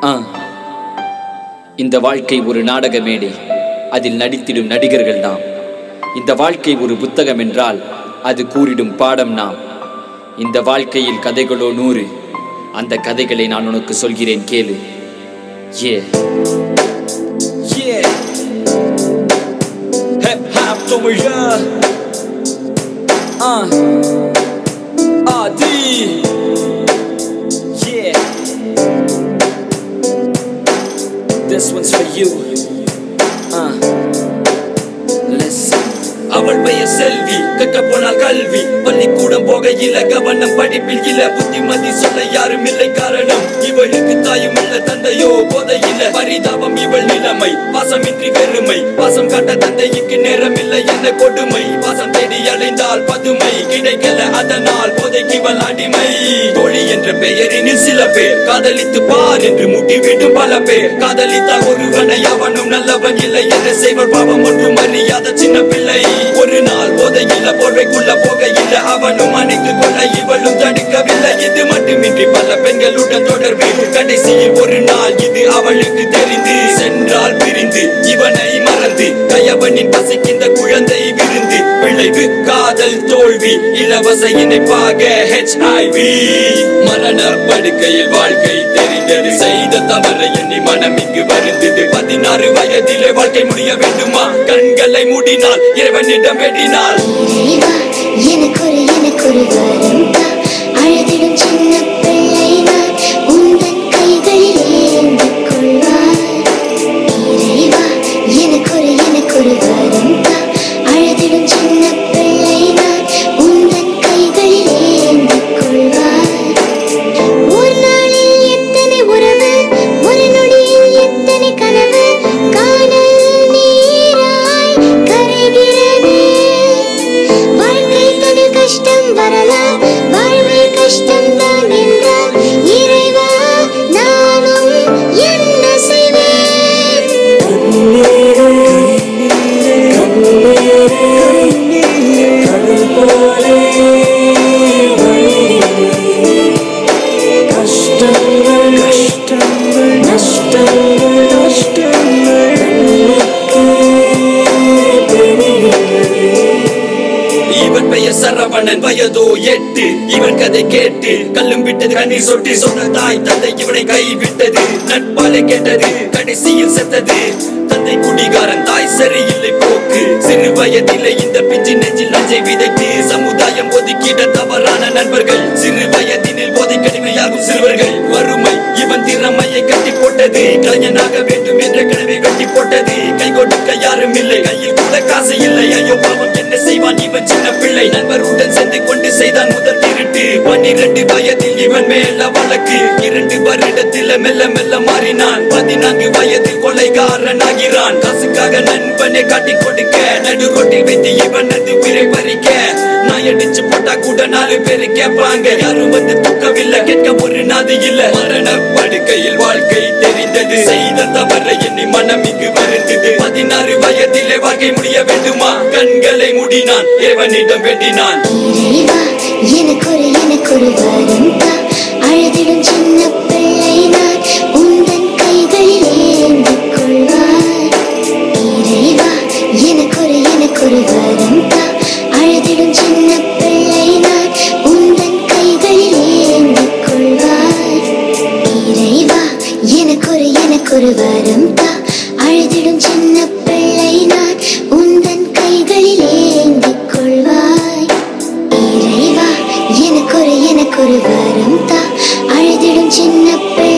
ஆ இந்த வாழ்க்கை ஒரு நாடக மேடை அதில் நடித்திடும் நடிகர்கள் நாம் இந்த வாழ்க்கை ஒரு புத்தகம் என்றால் அது கூறிடும் பாடம் நாம் இந்த வாழ்க்கையில் கதைகளோ நூறு அந்த கதைகளை நான் உனக்கு சொல்கிறேன் கேளு ஏ Yeah. Hip hop தமிழா ஆ ஆதி Yeah. This one's for you. Uh. Listen. அவள் பெயர் செல்வி கற்க போனால் கல்வி பள்ளிக்கூடம் போகையில கவனம் படிப்பில் இல்ல புத்திமதி சொல்ல யாரும் இல்லை காரணம் இவளுக்கு தாயும் இல்ல தந்தையோ போதையில பரிதாபம் இவள் நிலைமை பாசமின்றி வெறுமை பாசம் காட்ட தந்தைக்கு நேரம் இல்லை என்ன கொடுமை பாசம் தேடி அலைந்தால் பதுமை கிடைக்கல அதனால் போதைக்கு இவள் அடிமை தோழி என்ற பெயரினில் சில பேர் காதலித்து பார் என்று முட்டிவிடும் பல பேர் காதலித்தால் ஒருவனை அவனும் நல்லவன் இல்லை என்று செய்வர் பாவம் ஒன்றும் அறியாத சின்ன பிள்ளை ஒரு நாள் போதையில போர்வைக்குள்ள போகையில அவனும் அணைத்துக் கொள்ள இவளும் தடுக்கவில்லை இது மட்டுமின்றி பல பெண்களுடன் தொடர்பு கடைசியில் ஒரு நாள் இது அவளுக்கு தெரிந்து சென்றால் பிரிந்து இவனை மறந்து கயவனின் பசிக்கின்ற குழந்தை விருந்து விளைவு காதல் தோல்வி இலவச இணைப்பாக ஹெச்ஐவி மரண படுக்கையில் வாழ்க்கை தெரிந்தது செய்த தவறை எண்ணி மனம் இங்கு வருந்தது பதினாறு வயதிலே வாழ்க்கை முடிய வேண்டுமா கண்களை மூடினால் இறைவனிடம் வேண்டினால் இறைவா எனக்கொரு எனக்கொரு வரம் தா அழுதிடும் சின்ன பிள்ளை நான் உந்தன் கைகளில் ஏந்திக் கொள்வார் இறைவா எனக்கொரு எனக்கொரு வரம் தா அழுதிடும் சின்ன பிள்ளை நான் உந்தன் கைகளில் ஏந்திக் கொள்வார் ஒரு நாளில் எத்தனை உறவு ஒரு நொடியில் எத்தனை கனவு காணல் நீராய் கரைகிறது வாழ்க்கை தனி கஷ்டம் வரலாம் வாழ்வை கஷ்டம் தான் என்றால் இறைவா நானும் என்ன செய்வேன் இவன் பெயர் சரவணன் வயதோ எட்டு இவன் கதை கேட்டு கல்லும் விட்டது கண்ணீர் சொட்டு சொன்ன தாய் தந்தை இவனை கைவிட்டது நட்பாலை கேட்டது கடைசியில் செத்தது தந்தை குடிகாரன் தாய் சரியில்லை போக்கு சிறு வயதிலே இந்த பிஞ்சு நெஞ்சில் நஞ்சை விதைத்து சமுதாயம் ஒதுக்கிட தவறான நண்பர்கள் சிறு வயதினில் போதை கடுமையாகும் சிறுவர்கள் வறுமை இவன் திறமையை கட்டி போட்டது கலைஞனாக வேண்டும் என்ற கனவை வெட்டி போட்டது கை கொடுக்க யாரும் இல்லை கையில் கூட காசு இல்லை ஐயோ பாவம் என்ன செய்வான் இவன் சின்ன பிள்ளை நண்பருடன் சேர்ந்து கொண்டு செய்தான் முதல் திருட்டு பன்னிரண்டு வயதில் இவன் மேல வழக்கு இரண்டு வருடத்தில் மெல்ல மெல்ல மாறினான் பதினான்கு வயதில் கொலைகாரன் ஆகிறான் காசுக்காக நண்பனை காட்டி கொடுக்க நடு ரோட்டில் வைத்து இவனது உயிரை பறிக்க நான் அடிச்சு போட்டா கூட நாலு பேரு கேட்பாங்க யாரும் வந்து தூக்கவில்லை கேட்க ஒரு நாது இல்ல மரண படுக்கையில் வாழ்க்கை தெரிந்தது செய்த தவறை எண்ணி மனம் இங்கு வருந்தது பதினாறு வயதிலே வாழ்க்கை முடிய வேண்டுமா கண்களை மூடினான் இறைவனிடம் வேண்டினான் இறைவா எனக்கொரு எனக்கொரு வரம் தா அழுதிடும் சின்ன பிள்ளை நான் உந்தன் கைகளில் ஏந்திக் கொள்வார் இறைவா எனக்கொரு எனக்கொரு வரம் தா அழுதிடும் சின்ன பிள்ளை நான் உந்தன் கைகளில் ஏந்திக் கொள்வார் இறைவா எனக்கொரு எனக்கொரு வரம் தா அழுதிடும் சின்ன பிள்ளை நான் உந்தன் கைகளில் ஏந்திக் கொள்வாய் இறைவா எனக்கொரு எனக்கொரு வரம் தா அழுதிடும் சின்ன பிள்ளை